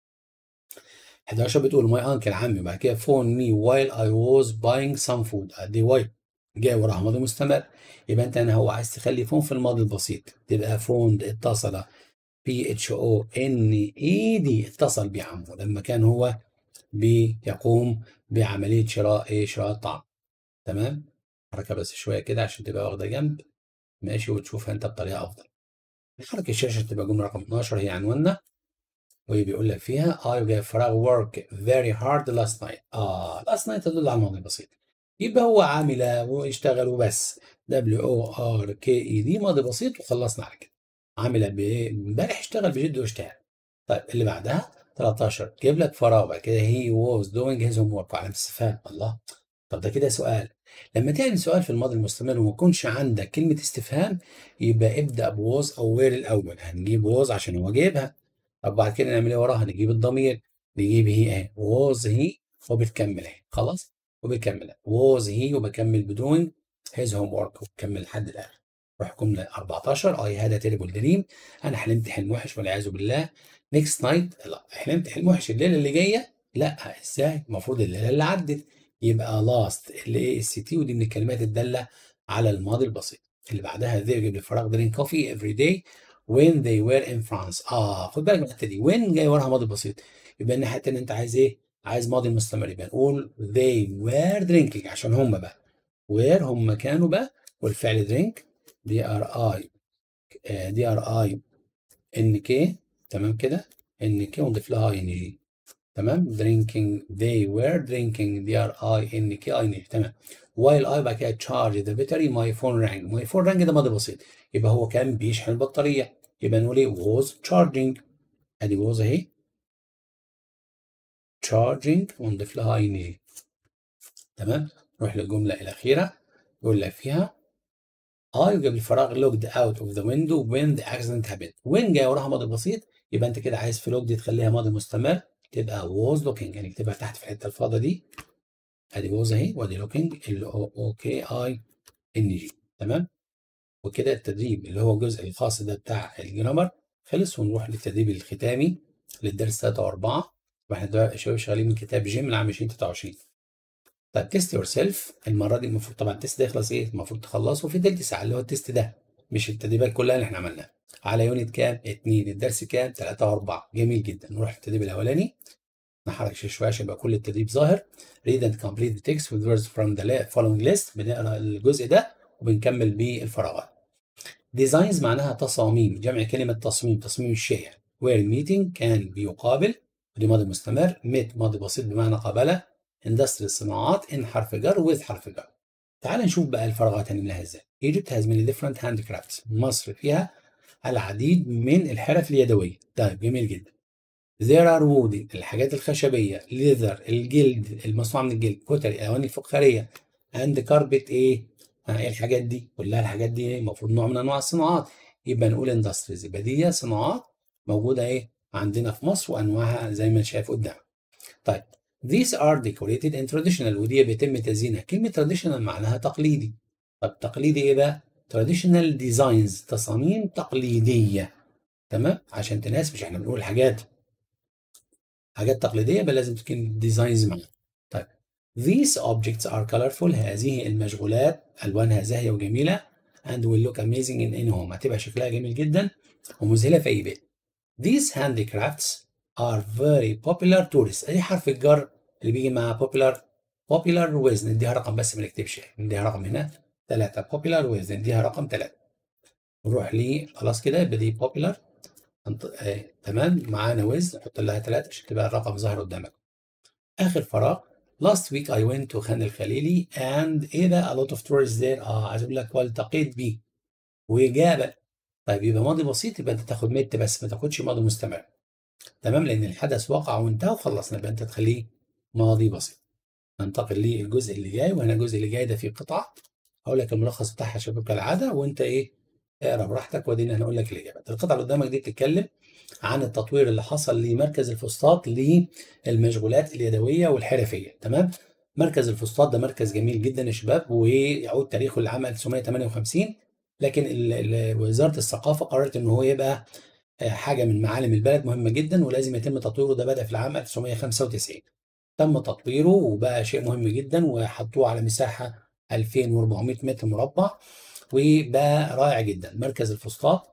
11 بتقول ماي انكل عمي وبعد كده فون مي while I was buying some food ادي واي جاي وراها ماضي مستمر يبقى انت هنا هو عايز تخلي فون في الماضي البسيط تبقى فوند اتصل بي اتش او ان اي دي اتصل بعمه لما كان هو بيقوم بعمليه شراء ايه شراء الطعام تمام حركها بس شويه كده عشان تبقى واخده جنب ماشي وتشوفها انت بطريقه افضل نحرك الشاشه تبقى جمله رقم 12 هي عنواننا وبيقول لك فيها I gave فراغ work very hard last night اه last night تدل على الماضي البسيط يبقى هو عامل واشتغل وبس W O R K E دي ماضي بسيط وخلصنا على كده عامل بايه امبارح اشتغل بجد واجتهاد طيب اللي بعدها 13 جيب لك فراغ بعد كده he was doing his homework علامة استفهام الله طب ده كده سؤال لما تعمل سؤال في الماضي المستمر وما يكونش عندك كلمة استفهام يبقى ابدأ بوز أو وير الأول هنجيب ووز عشان هو جايبها طب بعد كده نعمل ايه وراها نجيب الضمير نجيب هي اهي ووز هي وبتكمل اهي خلاص وبتكمل ووز هي وبكمل بدون هيز هوم ورك وبكمل لحد الآخر روح جملة 14 اي هذا تيربل دريم انا حلمت حلم وحش والعياذ بالله نيكست نايت لا حلمت حلم وحش الليله اللي جايه لا ازاي المفروض الليله اللي عدت يبقى لاست ال اي اس تي ودي من الكلمات الداله على الماضي البسيط اللي بعدها they يجيب الفراغ درين كوفي every day when they were in France اه خد بالك من الحته دي when جاي وراها ماضي بسيط يبقى ان حتى ان انت عايز ايه عايز ماضي مستمر يبقى نقول they were drinking عشان هم بقى where هم كانوا بقى والفعل drink دي ار اي دي ار اي ان كي تمام كده ان كي ونضيف لها اي ان جي تمام drinking they were drinking دي ار اي ان كي اي ان جي تمام while I بعد كده charge the battery my phone rang my phone rang ده ماضي بسيط يبقى هو كان بيشحن البطارية يبقى نقول ايه was charging ادي was اهي charging ونضيف لها اي ان جي تمام نروح للجملة الأخيرة يقول لك فيها I قبل الفراغ looked out of the window when the accident happened when جاي وراها ماضي بسيط يبقى انت كده عايز في لوك دي تخليها ماضي مستمر تبقى was looking يعني اكتبها تحت في الحته الفاضيه دي ادي ووز اهي وادي لوكينج ال او او كي اي ان جي تمام وكده التدريب اللي هو الجزء الخاص ده بتاع الجرامر خلص ونروح للتدريب الختامي للدرس 3 و4 واحنا دلوقتي شباب شغالين من كتاب جيم العام 2023 طيب تيست يور سيلف المره دي المفروض طبعا التيست ده يخلص ايه؟ المفروض تخلصه في تلت ساعه اللي هو التيست ده مش التدريبات كلها اللي احنا عملناها على يونت كام؟ 2 الدرس كام؟ 3 و4 جميل جدا نروح للتدريب الاولاني نحرك شويه عشان يبقى كل التدريب ظاهر read and complete the text with words from the following list بنقرا الجزء ده وبنكمل بالفراغات ديزاينز معناها تصاميم جمع كلمة تصميم تصميم الشيء where meeting كان بيقابل ودي ماضي مستمر met ماضي بسيط بمعنى قابله industry الصناعات in حرف جر with حرف جر تعال نشوف بقى الفراغات هنملاها ازاي Egypt has many different handicrafts مصر فيها العديد من الحرف اليدوية طيب جميل جدا There are wood الحاجات الخشبية leather الجلد المصنوع من الجلد pottery الأواني الفخارية and carpet ايه ايه الحاجات دي كلها الحاجات دي المفروض نوع من انواع الصناعات يبقى نقول اندستريز يبقى دي صناعات موجوده ايه عندنا في مصر وانواعها زي ما شايف قدامك طيب these are decorated in traditional ودي بيتم تزيينها كلمه traditional معناها تقليدي طب تقليدي ايه بقى traditional designs تصاميم تقليديه تمام عشان تناسب مش احنا بنقول حاجات حاجات تقليديه يبقى لازم تكون ديزاينز معاها طيب These objects are colorful هذه المشغولات ألوانها زاهية وجميلة and will look amazing in any home هتبقى شكلها جميل جدا ومذهلة في أي بيت. These handicrafts are very popular tourists أدي حرف الجر اللي بيجي مع popular popular with نديها رقم بس ما نكتبش نديها رقم هنا 3 popular with نديها رقم 3 نروح لي خلاص كده يبقى دي popular آه. تمام معانا with نحط لها 3 عشان تبقى الرقم ظاهر قدامك. آخر فراغ Last week I went to خان الخليلي and ايه ده a lot of tourists there اه عايز اقول لك والتقيت بيه وجاب طيب يبقى ماضي بسيط يبقى انت تاخد مت بس ما تاخدش ماضي مستمر تمام لان الحدث وقع وانتهى وخلصنا يبقى انت تخليه ماضي بسيط ننتقل للجزء اللي جاي وهنا الجزء اللي جاي ده فيه قطعه هقول لك الملخص بتاعها شباب كالعاده وانت ايه اقرا براحتك وادينا هنقول لك الاجابات القطعه اللي قدامك دي بتتكلم عن التطوير اللي حصل لمركز الفسطاط للمشغولات اليدويه والحرفيه تمام مركز الفسطاط ده مركز جميل جدا يا شباب ويعود تاريخه للعام 1958 لكن وزاره الثقافه قررت ان هو يبقى حاجه من معالم البلد مهمه جدا ولازم يتم تطويره ده بدا في العام 1995 تم تطويره وبقى شيء مهم جدا وحطوه على مساحه 2400 متر مربع وبقى رائع جدا مركز الفسطاط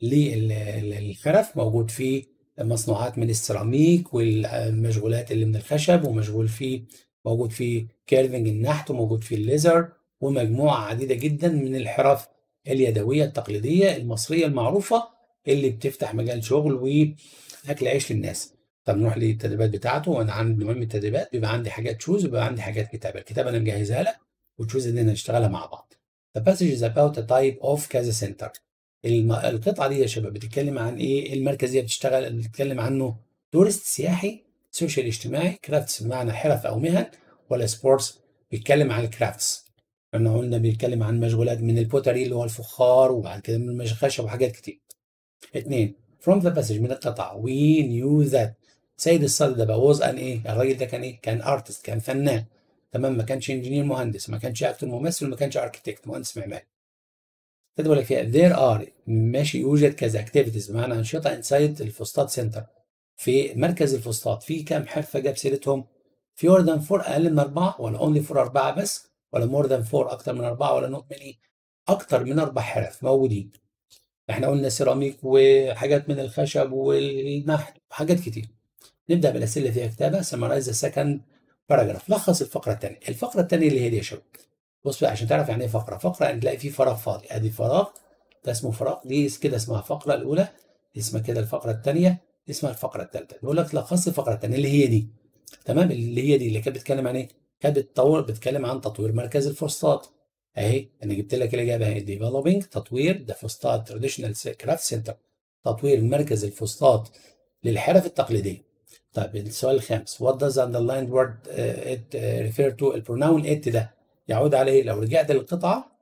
للخرف موجود فيه مصنوعات من السيراميك والمشغولات اللي من الخشب ومشغول فيه موجود فيه كيرفنج النحت وموجود فيه الليزر ومجموعة عديدة جدا من الحرف اليدوية التقليدية المصرية المعروفة اللي بتفتح مجال شغل وأكل عيش للناس طب نروح للتدريبات بتاعته وانا عندي مهم التدريبات بيبقى عندي حاجات تشوز وبيبقى عندي حاجات كتابه الكتابه انا مجهزها لك وتشوز ان هنشتغلها مع بعض The passage is about a type of كذا center الم... القطعه دي يا شباب بتتكلم عن ايه المركز دي بتشتغل بتتكلم عنه تورست سياحي سوشيال اجتماعي كرافتس بمعنى حرف او مهن ولا سبورتس بيتكلم عن الكرافتس احنا قلنا بيتكلم عن مشغولات من البوتري اللي هو الفخار وبعد كده من الخشب وحاجات كتير اثنين from the passage من القطع we knew that سيد الصدر ده بقى was an ايه الراجل ده كان ايه كان ارتست كان فنان تمام ما كانش انجينير مهندس ما كانش اكتر ممثل ما كانش اركتكت مهندس معماري تدخل لك فيها there are ماشي يوجد كذا activities بمعنى انشطه انسايد الفسطاط سنتر في مركز الفسطاط في كام حرفه جاب سيرتهم في more than 4 اقل من اربعه ولا only for اربعه بس ولا more than 4 اكتر من اربعه ولا نوت من ايه اكتر من اربع حرف موجودين احنا قلنا سيراميك وحاجات من الخشب والنحت وحاجات كتير نبدا بالاسئله اللي فيها كتابه سمرايز سكند باراجراف لخص الفقره الثانيه الفقره الثانيه اللي هي دي يا شباب بص بقى عشان تعرف يعني ايه فقره فقره يعني تلاقي فيه فراغ فاضي ادي فراغ ده اسمه فراغ دي كده اسمها الفقره الاولى دي اسمها كده الفقره الثانيه دي اسمها الفقره الثالثه بيقول لك لخص الفقره الثانيه اللي هي دي تمام اللي هي دي اللي كانت بتتكلم عن ايه كانت بتطور بتتكلم عن تطوير مركز الفسطاط اهي انا جبت لك الاجابه اهي ديفلوبينج تطوير ذا فسطاط تراديشنال كرافت سنتر تطوير مركز الفسطاط للحرف التقليديه طيب السؤال الخامس what does underlined word uh, it uh, refer to البروناون it ده يعود على ايه لو رجعت للقطعه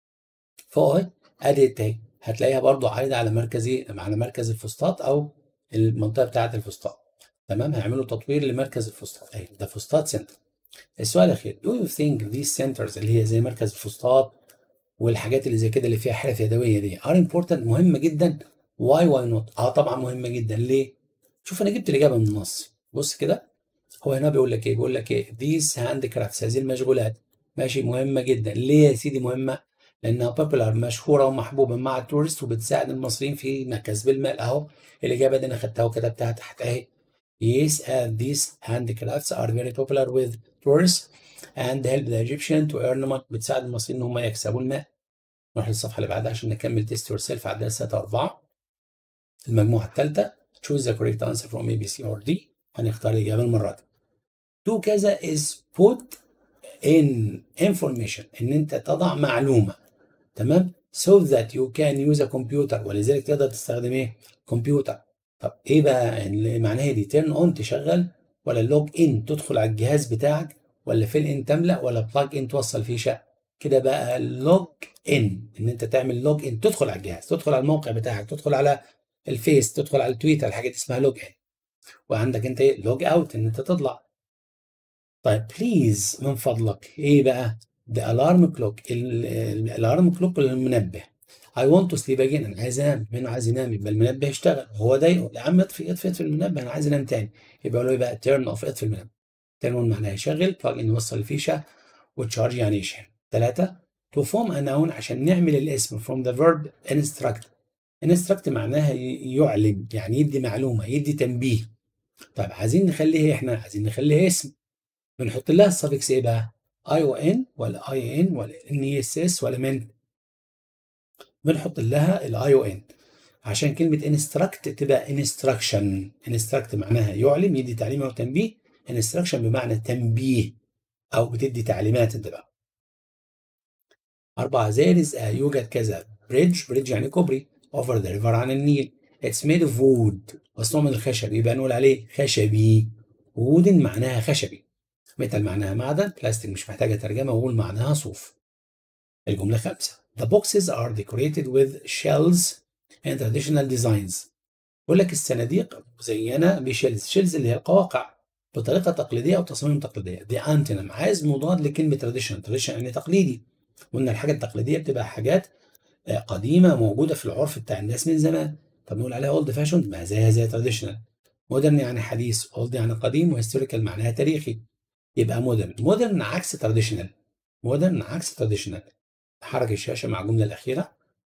فوق ادي it اهي هتلاقيها برضو عايده على مركز ايه على مركز الفسطاط او المنطقه بتاعه الفسطاط تمام هيعملوا تطوير لمركز الفسطاط اهي ده فسطاط سنتر السؤال الاخير do you think these centers اللي هي زي مركز الفسطاط والحاجات اللي زي كده اللي فيها حرف يدويه دي are important مهمه جدا why why not اه طبعا مهمه جدا ليه شوف انا جبت الاجابه من النص بص كده هو هنا بيقول لك ايه بيقول لك ايه these handicrafts هذه المشغولات ماشي مهمه جدا ليه يا سيدي مهمه لانها popular مشهوره ومحبوبه مع التورست وبتساعد المصريين في كسب المال اهو الاجابه دي انا خدتها وكتبتها تحت اهي Yes, and these handicrafts are very popular with tourists and help the Egyptian to earn money. بتساعد المصريين ان هم يكسبوا المال. نروح للصفحه اللي بعدها عشان نكمل تيست يور سيلف عدد 3 4 المجموعه الثالثه choose the correct answer from A, B, C or D هنختار الاجابه المره دي. to كذا is put in information ان انت تضع معلومه تمام so that you can use a computer ولذلك تقدر تستخدم ايه؟ كمبيوتر طب ايه بقى اللي معناها دي تيرن اون تشغل ولا لوج ان تدخل على الجهاز بتاعك ولا فيل ان تملا ولا بلاج ان توصل فيشه كده بقى لوج ان ان انت تعمل لوج ان تدخل على الجهاز تدخل على الموقع بتاعك تدخل على الفيس تدخل على التويتر الحاجات دي اسمها لوج ان وعندك انت ايه لوج اوت ان انت تطلع طيب بليز من فضلك ايه بقى the alarm clock الالارم كلوك المنبه I want to sleep again انا عايز انام منه عايز ينام يبقى المنبه يشتغل هو ده يقول يا عم اطفي اطفي اطفي المنبه انا عايز انام تاني يبقى له بقى تيرن اوف اطفي المنبه تيرن اون معناها يشغل بلاج ان يوصل الفيشه وتشارج يعني يشحن ثلاثة to form a noun عشان نعمل الاسم from the verb instruct instruct معناها يعلم يعني يدي معلومة يدي تنبيه طيب عايزين نخليها احنا عايزين نخليها اسم بنحط لها السفكس ايه بقى اي او ان ولا اي ان ولا ان اس اس ولا من بنحط لها الاي او ان عشان كلمه انستراكت تبقى انستراكشن انستراكت معناها يعلم يدي تعليم او تنبيه انستراكشن بمعنى تنبيه او بتدي تعليمات انت بقى أربعة زيرز يوجد كذا بريدج بريدج يعني كوبري اوفر ذا ريفر عن النيل اتس ميد اوف وود مصنوع من الخشب يبقى نقول عليه خشبي وودن معناها خشبي ميتال معناها معدن بلاستيك مش محتاجة ترجمة وقول معناها صوف الجملة خمسة The boxes are decorated with shells and traditional designs بيقول لك الصناديق مزينة بشيلز شيلز اللي هي القواقع بطريقة تقليدية أو تصاميم تقليدية دي أنتونيم عايز مضاد لكلمة traditional traditional يعني تقليدي قلنا الحاجة التقليدية بتبقى حاجات قديمة موجودة في العرف بتاع الناس من زمان طب نقول عليها اولد فاشون ما زيها زي traditional مودرن يعني حديث اولد يعني قديم وهيستوريكال معناها تاريخي يبقى مودرن مودرن عكس تراديشنال مودرن عكس تراديشنال حرك الشاشه مع الجمله الاخيره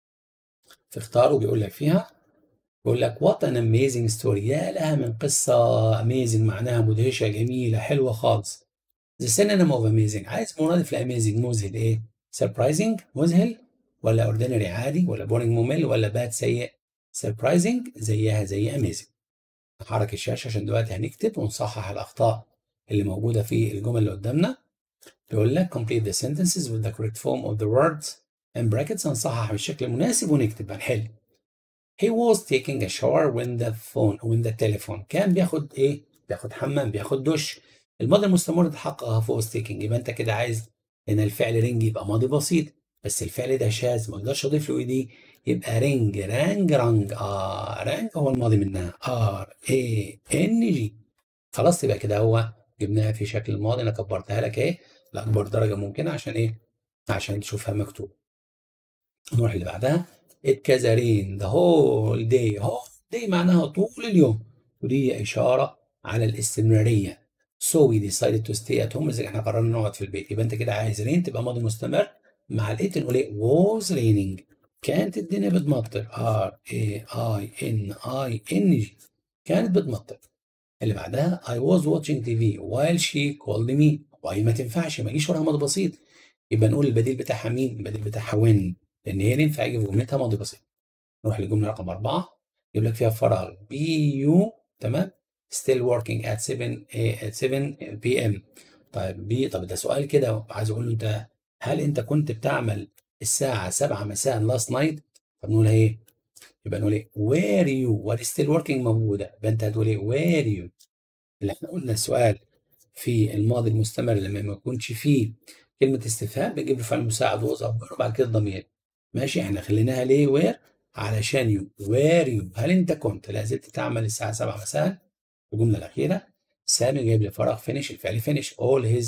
في اختاره بيقول لك فيها بيقول لك وات ان اميزنج ستوري يا لها من قصه اميزنج معناها مدهشه جميله حلوه خالص ذا سينونيم اوف اميزنج عايز مرادف لاميزنج مذهل ايه سربرايزنج مذهل ولا اوردينري عادي ولا بورنج ممل ولا باد سيء سربرايزنج زيها زي اميزنج نحرك الشاشه عشان دلوقتي هنكتب ونصحح الاخطاء اللي موجودة في الجمل اللي قدامنا بيقول لك complete the sentences with the correct form of the words in brackets هنصحح بالشكل المناسب ونكتب هنحل he was taking a shower when the phone when the telephone كان بياخد ايه بياخد حمام بياخد دش الماضي المستمر اتحقق في was taking يبقى انت كده عايز ان الفعل رينج يبقى ماضي بسيط بس الفعل ده شاذ ما اقدرش اضيف له ايدي يبقى رينج رانج رانج اه رانج هو الماضي منها ار اي ان جي خلاص يبقى كده هو جبناها في شكل الماضي انا كبرتها لك اهي لاكبر درجه ممكنه عشان ايه عشان تشوفها مكتوب نروح اللي بعدها الكزارين ذا هول داي هول داي معناها طول اليوم ودي اشاره على الاستمراريه so we decided to stay at home اذا احنا قررنا نقعد في البيت يبقى انت كده عايز رين تبقى ماضي مستمر مع الايت نقول ايه was raining كانت الدنيا بتمطر ار اي اي ان اي ان جي كانت بتمطر اللي بعدها I was watching TV while she called me واي ما تنفعش ما يجيش وراها ماضي بسيط يبقى نقول البديل بتاعها مين؟ البديل بتاعها when لان هي ينفع يجي في جملتها ماضي بسيط نروح للجمله رقم أربعة يجيب لك فيها فراغ بي يو تمام still working at 7 at 7 p.m. طيب بي طب ده سؤال كده عايز اقول له انت هل انت كنت بتعمل الساعه 7 مساء last night؟ طب نقول ايه؟ يبقى نقول ايه؟ where you what is still working موجوده يبقى انت هتقول ايه؟ where you اللي احنا قلنا السؤال في الماضي المستمر لما ما يكونش فيه كلمه استفهام بنجيب له فعل مساعد وظهر وبعد كده الضمير ماشي احنا خليناها ليه وير علشان يو وير يو هل انت كنت لا زلت تعمل الساعه 7 مساء الجمله الاخيره سامي جايب لي فراغ فينيش الفعل فينيش all his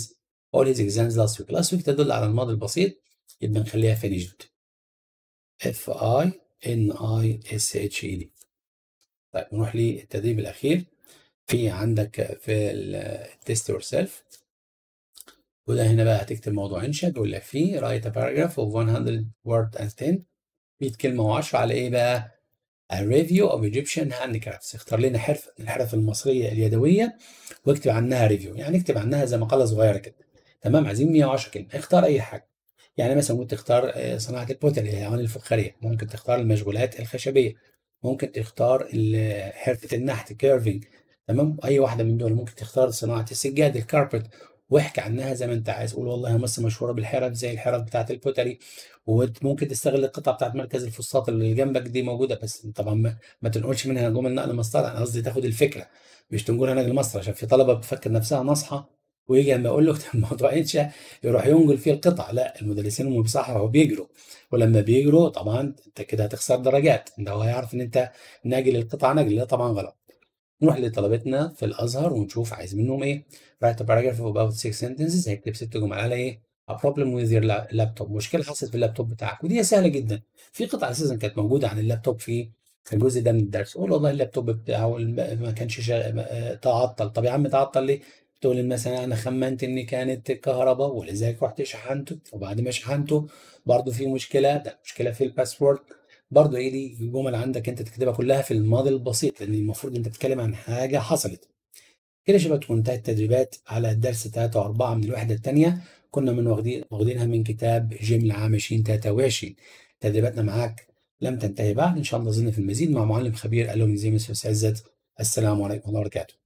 all his exams last week last week تدل على الماضي البسيط يبقى نخليها finished F I N I S H E D طيب نروح للتدريب الأخير في عندك في التست يور سيلف وده هنا بقى هتكتب موضوع انشا بيقول لك فيه write a paragraph of 100 word and 10 100 كلمة و10 على إيه بقى؟ A review of Egyptian handicrafts اختار لنا حرف الحرف المصرية اليدوية واكتب عنها ريفيو يعني اكتب عنها زي مقالة صغيرة كده تمام عايزين 110 كلمة اختار أي حاجة يعني مثلا ممكن تختار صناعة البوتري الأعوان الفخارية ممكن تختار المشغولات الخشبية ممكن تختار حرفة النحت كيرفينج تمام أي واحدة من دول ممكن تختار صناعة السجاد الكاربت واحكي عنها زي ما انت عايز قول والله مصر مشهوره بالحرف زي الحرف بتاعت البوتري وممكن تستغل القطعه بتاعت مركز الفسطاط اللي جنبك دي موجوده بس طبعا ما, ما تنقلش منها جمل نقل مسطره انا قصدي تاخد الفكره مش تنقلها نقل مسطره عشان في طلبه بتفكر نفسها ناصحه ويجي لما اقول له اكتب موضوع انشا يروح ينقل فيه القطع لا المدرسين هم بيصححوا وبيجروا ولما بيجروا طبعا انت كده هتخسر درجات انت هو هيعرف ان انت ناقل القطعه نقل لا طبعا غلط نروح لطلبتنا في الازهر ونشوف عايز منهم ايه write a paragraph of about six sentences هيكتب ست جمل على ايه a problem with your laptop مشكله حصلت في اللابتوب بتاعك ودي سهله جدا في قطعه اساسا كانت موجوده عن اللابتوب في الجزء ده من الدرس قول والله اللابتوب بتاعه ما كانش شا... تعطل طب يا عم تعطل ليه تقول مثلا انا خمنت ان كانت كهرباء ولذلك رحت شحنته وبعد ما شحنته برضه في مشكله ده مشكله في الباسورد برضه ايه دي الجمل عندك انت تكتبها كلها في الماضي البسيط لان المفروض انت بتتكلم عن حاجه حصلت كده شباب تكون انتهت التدريبات على الدرس 3 و4 من الوحده الثانيه كنا من واخدين واخدينها من كتاب جيم العام 2023 تدريباتنا معاك لم تنتهي بعد ان شاء الله ظن في المزيد مع معلم خبير الومنيوم عزت السلام عليكم ورحمه الله وبركاته